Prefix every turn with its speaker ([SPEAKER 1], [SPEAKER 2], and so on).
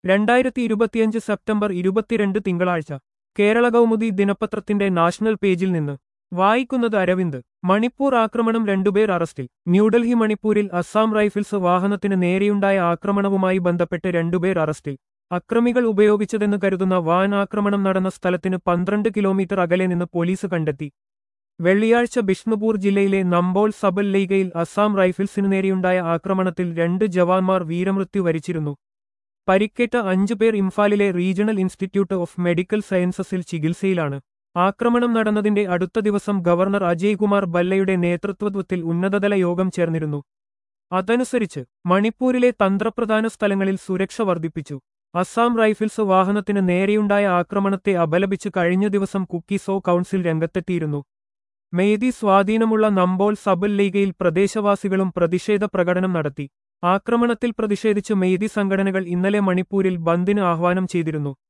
[SPEAKER 1] രണ്ടായിരത്തി ഇരുപത്തിയഞ്ച് സെപ്റ്റംബർ ഇരുപത്തിരണ്ട് തിങ്കളാഴ്ച കേരള കൗമുദി ദിനപത്രത്തിന്റെ നാഷണൽ പേജിൽ നിന്ന് വായിക്കുന്നത് അരവിന്ദ് മണിപ്പൂർ ആക്രമണം രണ്ടുപേർ അറസ്റ്റിൽ ന്യൂഡൽഹി മണിപ്പൂരിൽ അസാം റൈഫിൾസ് വാഹനത്തിന് നേരെയുണ്ടായ ആക്രമണവുമായി ബന്ധപ്പെട്ട് രണ്ടുപേർ അറസ്റ്റിൽ അക്രമികൾ ഉപയോഗിച്ചതെന്ന് കരുതുന്ന വാൻ ആക്രമണം നടന്ന സ്ഥലത്തിന് പന്ത്രണ്ട് കിലോമീറ്റർ അകലെ നിന്ന് പോലീസ് കണ്ടെത്തി വെള്ളിയാഴ്ച ബിഷ്ണുപൂർ ജില്ലയിലെ നമ്പോൾ സബൽ ലൈഗയിൽ അസാം റൈഫിൾസിനു നേരെയുണ്ടായ ആക്രമണത്തിൽ രണ്ട് ജവാന്മാർ വീരമൃത്യു വരിച്ചിരുന്നു പരിക്കേറ്റ അഞ്ചുപേർ ഇംഫാലിലെ റീജിയണൽ ഇൻസ്റ്റിറ്റ്യൂട്ട് ഓഫ് മെഡിക്കൽ സയൻസസിൽ ചികിത്സയിലാണ് ആക്രമണം നടന്നതിന്റെ അടുത്ത ദിവസം ഗവർണർ അജയ് കുമാർ ബല്ലയുടെ നേതൃത്വത്തിൽ ഉന്നതതല യോഗം ചേർന്നിരുന്നു അതനുസരിച്ച് മണിപ്പൂരിലെ തന്ത്രപ്രധാന സ്ഥലങ്ങളിൽ സുരക്ഷ വർദ്ധിപ്പിച്ചു അസാം റൈഫിൾസ് വാഹനത്തിന് നേരെയുണ്ടായ ആക്രമണത്തെ അപലപിച്ച് കഴിഞ്ഞ ദിവസം കുക്കിസോ കൗൺസിൽ രംഗത്തെത്തിയിരുന്നു മെയ്തി സ്വാധീനമുള്ള നമ്പോൾ സബൽ ലീഗയിൽ പ്രദേശവാസികളും പ്രതിഷേധ പ്രകടനം നടത്തി ആക്രമണത്തിൽ പ്രതിഷേധിച്ച് മെയ്തി സംഘടനകൾ ഇന്നലെ മണിപ്പൂരിൽ ബന്ദിന് ആഹ്വാനം ചെയ്തിരുന്നു